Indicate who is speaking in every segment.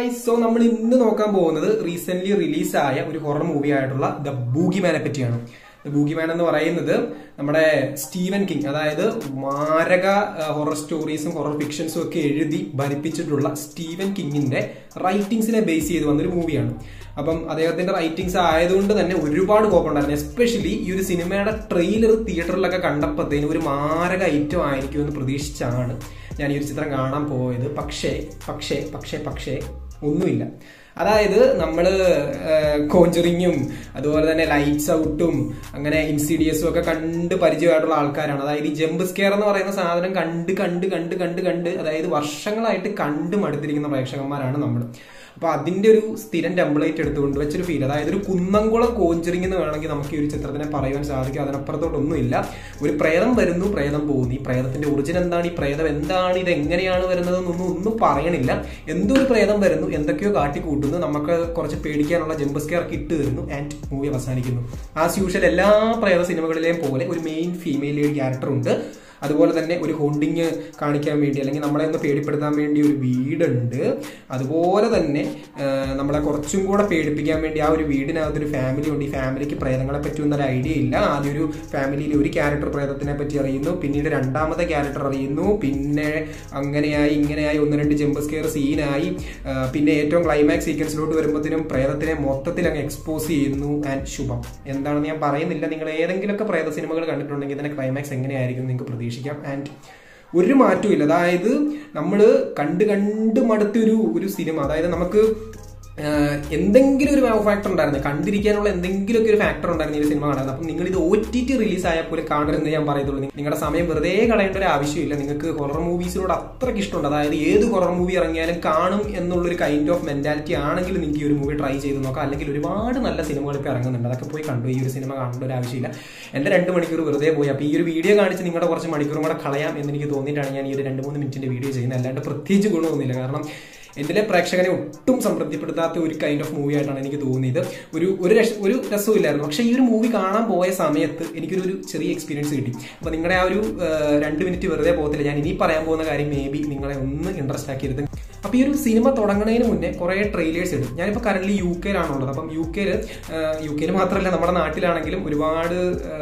Speaker 1: so നമ്മൾ ഇന്ന് നോക്കാൻ പോകുന്നത് റീസെന്റ് റിലീസായ ഒരു ഹൊറർ മൂവി ആയിട്ടുള്ള ദ ബൂഗിമാനെ പറ്റിയാണ് ദ ബൂഗിമാൻ എന്ന് പറയുന്നത് നമ്മുടെ സ്റ്റീവൻ കിങ് അതായത് മാരക ഹൊറർ സ്റ്റോറീസും ഹൊറർ ഫിക്ഷൻസും ഒക്കെ എഴുതി ഭരിപ്പിച്ചിട്ടുള്ള സ്റ്റീവൻ കിങ്ങിന്റെ റൈറ്റിംഗ്സിനെ ബേസ് ചെയ്ത് വന്നൊരു മൂവിയാണ് അപ്പം അദ്ദേഹത്തിന്റെ റൈറ്റിംഗ്സ് ആയതുകൊണ്ട് തന്നെ ഒരുപാട് കുഴപ്പമുണ്ടായിരുന്നു എസ്പെഷ്യലി ഈ ഒരു സിനിമയുടെ ട്രെയിലർ തിയേറ്ററിലൊക്കെ കണ്ടപ്പോഴത്തേന് ഒരു മാരക ഐറ്റം ആയിരിക്കും എന്ന് പ്രതീക്ഷിച്ചാണ് ഞാൻ ഈ ഒരു ചിത്രം കാണാൻ പോയത് പക്ഷേ പക്ഷേ പക്ഷേ പക്ഷേ ഒന്നുമില്ല അതായത് നമ്മൾ കോഞ്ചറിങ്ങും അതുപോലെ തന്നെ ലൈറ്റ്സ് ഔട്ടും അങ്ങനെ ഇൻസിഡിയസും ഒക്കെ കണ്ട് പരിചയമായിട്ടുള്ള ആൾക്കാരാണ് അതായത് ഈ ജമ്പ് സ്കെയർ എന്ന് പറയുന്ന സാധനം കണ്ട് കണ്ട് കണ്ട് കണ്ട് കണ്ട് അതായത് വർഷങ്ങളായിട്ട് കണ്ട് മടുത്തിരിക്കുന്ന പ്രേക്ഷകന്മാരാണ് നമ്മൾ അപ്പൊ അതിന്റെ ഒരു സ്ഥിരം ടെംപ്ലേറ്റ് എടുത്തുകൊണ്ട് വെച്ചൊരു ഫീൽ അതായത് ഒരു കുന്നംകുളം കോഞ്ചറിങ് എന്ന് വേണമെങ്കിൽ നമുക്ക് ഈ ഒരു ചിത്രത്തിനെ പറയുവാൻ സാധിക്കും അതിനപ്പുറത്തോട്ടൊന്നുമില്ല ഒരു പ്രേതം വരുന്നു പ്രേതം പോകുന്നു ഈ പ്രേതത്തിന്റെ ഒറിജിൻ എന്താണ് ഈ പ്രേതം എന്താണ് ഇത് എങ്ങനെയാണ് വരുന്നത് എന്നൊന്നും ഒന്നും പറയണില്ല എന്തോ ഒരു പ്രേതം വരുന്നു എന്തൊക്കെയോ കാട്ടിക്കൂട്ടുന്നു നമുക്ക് കുറച്ച് പേടിക്കാനുള്ള ജമ്പ് സ്കെയർ ഒക്കെ ഇട്ട് തരുന്നു ആൻഡ് മൂവി അവസാനിക്കുന്നു ആസ് യൂഷ്വൽ എല്ലാ പ്രേത സിനിമകളിലെയും പോലെ ഒരു മെയിൻ ഫീമെയിൽ ലീഡ് ക്യാരക്ടർ ഉണ്ട് അതുപോലെ തന്നെ ഒരു ഹോണ്ടിങ് കാണിക്കാൻ വേണ്ടി അല്ലെങ്കിൽ നമ്മളെ ഒന്ന് പേടിപ്പെടുത്താൻ വേണ്ടി ഒരു വീടുണ്ട് അതുപോലെ തന്നെ നമ്മളെ കുറച്ചും കൂടെ പേടിപ്പിക്കാൻ വേണ്ടി ആ ഒരു വീടിനകത്തൊരു ഫാമിലി ഉണ്ട് ഈ ഫാമിലിക്ക് പ്രേതങ്ങളെ പറ്റിയൊന്നും ഒരു ഐഡിയ ഇല്ല ആദ്യം ഒരു ഫാമിലിയിൽ ഒരു ക്യാരക്ടർ പ്രേതത്തിനെ പറ്റി അറിയുന്നു പിന്നീട് രണ്ടാമത്തെ ക്യാരക്ടർ അറിയുന്നു പിന്നെ അങ്ങനെയായി ഇങ്ങനെയായി ഒന്ന് രണ്ട് ജമ്പ് സ്കെയർ സീനായി പിന്നെ ഏറ്റവും ക്ലൈമാക്സ് സീക്വൻസിലോട്ട് വരുമ്പോഴത്തേനും പ്രേതത്തിനെ മൊത്തത്തിൽ അങ്ങ് എക്സ്പോസ് ചെയ്യുന്നു ആൻഡ് ശുഭം എന്താണെന്ന് ഞാൻ പറയുന്നില്ല നിങ്ങൾ ഏതെങ്കിലുമൊക്കെ പ്രേത സിനിമകൾ കണ്ടിട്ടുണ്ടെങ്കിൽ ഇതിന്റെ ക്ലൈമാക്സ് എങ്ങനെയായിരിക്കും നിങ്ങൾക്ക് പ്രതീക്ഷിക്കാം ആൻഡ് ഒരു മാറ്റവും ഇല്ല അതായത് നമ്മൾ കണ്ട് കണ്ട് മടുത്തൊരു ഒരു സിനിമ അതായത് നമുക്ക് എന്തെങ്കിലും ഒരു ഫാക്ടർ ഉണ്ടായിരുന്നു കണ്ടിരിക്കാനുള്ള എന്തെങ്കിലുമൊക്കെ ഒരു ഫാക്ടർ ഉണ്ടായിരുന്നു ഈ സിനിമ കാണാൻ അപ്പം നിങ്ങൾ ഇത് ഒ ടി ടി റിലീസ് ആയാൽ പോലും കാണരുതെന്ന് ഞാൻ പറയത്തുള്ളൂ നിങ്ങളുടെ സമയം വെറുതെ കളയേണ്ട ഒരു ആവശ്യമില്ല നിങ്ങൾക്ക് ഹൊറർ മൂവീസിനോട് അത്രയ്ക്ക് ഇഷ്ടമുണ്ട് അതായത് ഏത് ഹൊറർ മൂവി ഇറങ്ങിയാലും കാണും എന്നുള്ളൊരു കൈൻഡ് ഓഫ് മെന്റാലിറ്റി ആണെങ്കിൽ നിങ്ങൾക്ക് ഈ ഒരു മൂവി ട്രൈ ചെയ്ത് നോക്കാം അല്ലെങ്കിൽ ഒരുപാട് നല്ല സിനിമകൾ ഇപ്പോൾ ഇറങ്ങുന്നുണ്ട് അതൊക്കെ പോയി കണ്ടു ഈ ഒരു സിനിമ കാണേണ്ട ഒരു ആവശ്യമില്ല എൻ്റെ രണ്ട് മണിക്കൂർ വെറുതെ പോയി അപ്പോൾ ഈ ഒരു വീഡിയോ കാണിച്ച് നിങ്ങളുടെ കുറച്ച് മണിക്കൂറും കൂടെ കളയാം എന്ന് എനിക്ക് തോന്നിയിട്ടാണ് ഞാൻ ഈ ഒരു രണ്ട് മൂന്ന് മിനിറ്റിന്റെ വീഡിയോ ചെയ്യുന്നത് അല്ലാണ്ട് പ്രത്യേകിച്ച് ഗുണമൊന്നുമില്ല കാരണം ഇതിലെ പ്രേക്ഷകനെ ഒട്ടും സംതൃപ്തിപ്പെടുത്താത്ത ഒരു കൈൻഡ് ഓഫ് മൂവി ആയിട്ടാണ് എനിക്ക് തോന്നിയത് ഒരു ഒരു ഒരു രസവും ഇല്ലായിരുന്നു പക്ഷേ ഈ ഒരു മൂവി കാണാൻ പോയ സമയത്ത് എനിക്കൊരു ഒരു ചെറിയ എക്സ്പീരിയൻസ് കിട്ടി അപ്പോൾ നിങ്ങളുടെ ആ ഒരു രണ്ട് മിനിറ്റ് വെറുതെ പോകത്തില്ല ഞാൻ ഇനി പറയാൻ പോകുന്ന കാര്യം മേ ബി നിങ്ങളെ ഒന്ന് ഇൻട്രസ്റ്റ് ആക്കിയിരുന്നത് അപ്പോൾ ഈ ഒരു സിനിമ തുടങ്ങുന്നതിന് മുന്നേ കുറേ ട്രെയിലേഴ്സ് ഇടും ഞാനിപ്പോൾ കറന്റ് യു കെയിലാണുള്ളത് അപ്പം യു കെയിൽ യു കെയിൽ മാത്രമല്ല നമ്മുടെ നാട്ടിലാണെങ്കിലും ഒരുപാട്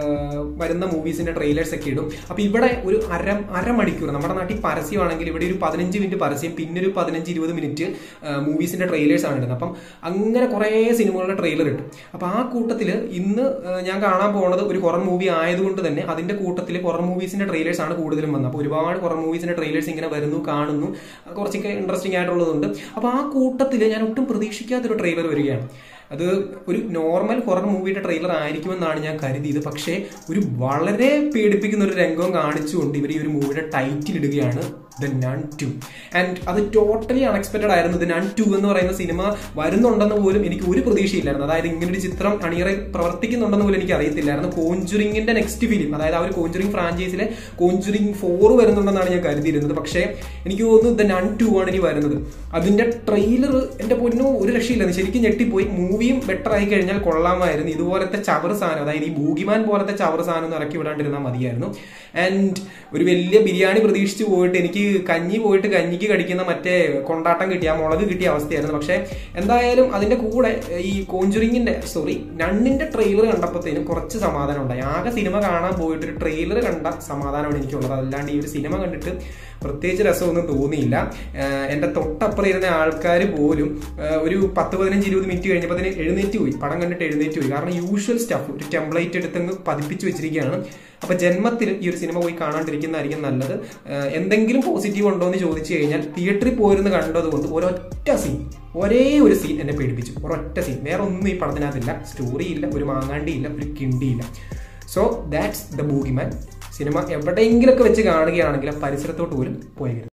Speaker 1: വരുന്ന മൂവീസിന്റെ ട്രെയിലേഴ്സ് ഒക്കെ ഇടും അപ്പോൾ ഇവിടെ ഒരു അര അരമണിക്കൂർ നമ്മുടെ നാട്ടിൽ പരസ്യമാണെങ്കിൽ ഇവിടെ ഒരു പതിനഞ്ച് മിനിറ്റ് പരസ്യം പിന്നെ ഒരു പതിനഞ്ച് ഇരുപത് മിനിറ്റ് മൂവീസിന്റെ ട്രെയിലേഴ്സ് ആണ് ഇടുന്നത് അപ്പം അങ്ങനെ കുറേ സിനിമകളുടെ ട്രെയിലർ ഇട്ടു അപ്പോൾ ആ കൂട്ടത്തിൽ ഇന്ന് ഞാൻ കാണാൻ പോകുന്നത് ഒരു ഹൊറർ മൂവി ആയതുകൊണ്ട് തന്നെ അതിന്റെ കൂട്ടത്തിൽ ഹൊറർ മൂവീസിന്റെ ട്രെയിലേഴ്സ് ആണ് കൂടുതലും വന്നത് അപ്പോൾ ഒരുപാട് ഹൊറർ മൂവീസിന്റെ ട്രെയിലേഴ്സ് ഇങ്ങനെ വരുന്നു കാണുന്നു കുറച്ചൊക്കെ ഇൻട്രസ്റ്റിംഗ് ആയിട്ടുള്ളതുണ്ട് അപ്പോൾ ആ കൂട്ടത്തിൽ ഞാൻ ഒട്ടും പ്രതീക്ഷിക്കാത്തൊരു ട്രെയിലർ വരികയാണ് അത് ഒരു നോർമൽ ഹൊറർ മൂവിയുടെ ട്രെയിലർ ആയിരിക്കുമെന്നാണ് ഞാൻ കരുതിയത് പക്ഷേ ഒരു വളരെ പേടിപ്പിക്കുന്ന ഒരു രംഗം കാണിച്ചുകൊണ്ട് ഇവർ ഈ ഒരു മൂവിയുടെ ടൈറ്റിൽ ഇടുകയാണ് ദ നൺ ടു ആൻഡ് അത് ടോട്ടലി അൺഎക്സ്പെക്ടഡ് ആയിരുന്നു ദ നൺ ടു എന്ന് പറയുന്ന സിനിമ വരുന്നുണ്ടെന്ന് പോലും എനിക്ക് ഒരു പ്രതീക്ഷയില്ലായിരുന്നു അതായത് ഇങ്ങനെ ഒരു ചിത്രം അണിയറ പ്രവർത്തിക്കുന്നുണ്ടെന്ന് പോലും എനിക്ക് അറിയത്തില്ലായിരുന്നു കോഞ്ചുറിങ്ങിന്റെ നെക്സ്റ്റ് ഫിലിം അതായത് ആ ഒരു കോഞ്ചുറിങ് ഫ്രാഞ്ചൈസിലെ കോഞ്ചുറിങ് ഫോർ വരുന്നുണ്ടെന്നാണ് ഞാൻ കരുതിയിരുന്നത് പക്ഷേ എനിക്ക് തോന്നുന്നു ദ നൺ ടു ആണ് ഇനി വരുന്നത് അതിന്റെ ട്രെയിലർ എന്റെ പൊന്നോ ഒരു രക്ഷയില്ലായിരുന്നു ശരിക്കും ഞെട്ടിപ്പോയി മൂവിയും ബെറ്റർ ആയി കഴിഞ്ഞാൽ കൊള്ളാമായിരുന്നു ഇതുപോലത്തെ ചവർ സാധനം അതായത് ഈ ഭൂഗിമാൻ പോലത്തെ ചവർ സാധനം ഒന്നും ഇറക്കി വിടാണ്ടിരുന്നാൽ മതിയായിരുന്നു ആൻഡ് ഒരു വലിയ ബിരിയാണി പ്രതീക്ഷിച്ച് പോയിട്ട് എനിക്ക് കഞ്ഞി പോയിട്ട് കഞ്ഞിക്ക് കടിക്കുന്ന മറ്റേ കൊണ്ടാട്ടം കിട്ടിയ ആ മുളക് കിട്ടിയ അവസ്ഥയായിരുന്നു പക്ഷെ എന്തായാലും അതിന്റെ കൂടെ ഈ കോഞ്ചുറിങ്ങിന്റെ സോറി നണ്ണിന്റെ ട്രെയിലർ കണ്ടപ്പോഴത്തേനും കുറച്ച് സമാധാനം ഉണ്ടായി ആകെ സിനിമ കാണാൻ പോയിട്ട് ഒരു ട്രെയിലർ കണ്ട സമാധാനമാണ് എനിക്കുള്ളത് അല്ലാണ്ട് ഈ ഒരു സിനിമ കണ്ടിട്ട് പ്രത്യേകിച്ച് രസമൊന്നും തോന്നിയില്ല എന്റെ തൊട്ടപ്പുറം ഇരുന്ന ആൾക്കാർ പോലും ഒരു പത്ത് പതിനഞ്ച് ഇരുപത് മിനിറ്റ് കഴിഞ്ഞപ്പോൾ തന്നെ എഴുന്നേറ്റ് പോയി പടം കണ്ടിട്ട് എഴുന്നേറ്റ് പോയി കാരണം യൂഷ്വൽ സ്റ്റഫ് ഒരു ടെംപ്ലേറ്റ് എടുത്തങ്ങ് പതിപ്പിച്ച് വെച്ചിരിക്കുകയാണ് അപ്പൊ ജന്മത്തിൽ ഈ ഒരു സിനിമ പോയി കാണാണ്ടിരിക്കുന്നതായിരിക്കും നല്ലത് എന്തെങ്കിലും പോസിറ്റീവ് ഉണ്ടോ എന്ന് ചോദിച്ചു കഴിഞ്ഞാൽ തിയേറ്ററിൽ പോയിരുന്ന് കണ്ടതുകൊണ്ട് ഒരൊറ്റ സീൻ ഒരേ ഒരു സീൻ എന്നെ പേടിപ്പിച്ചു ഒരൊറ്റ സീൻ വേറെ ഒന്നും ഈ പടത്തിനകത്തില്ല സ്റ്റോറി ഇല്ല ഒരു മാങ്ങാണ്ടി ഇല്ല ഒരു കിണ്ടിയില്ല സോ ദാറ്റ്സ് ദ ബൂഗിമാൻ സിനിമ എവിടെയെങ്കിലൊക്കെ വെച്ച് കാണുകയാണെങ്കിൽ പരിസരത്തോട്ട് പോലും പോയരുത്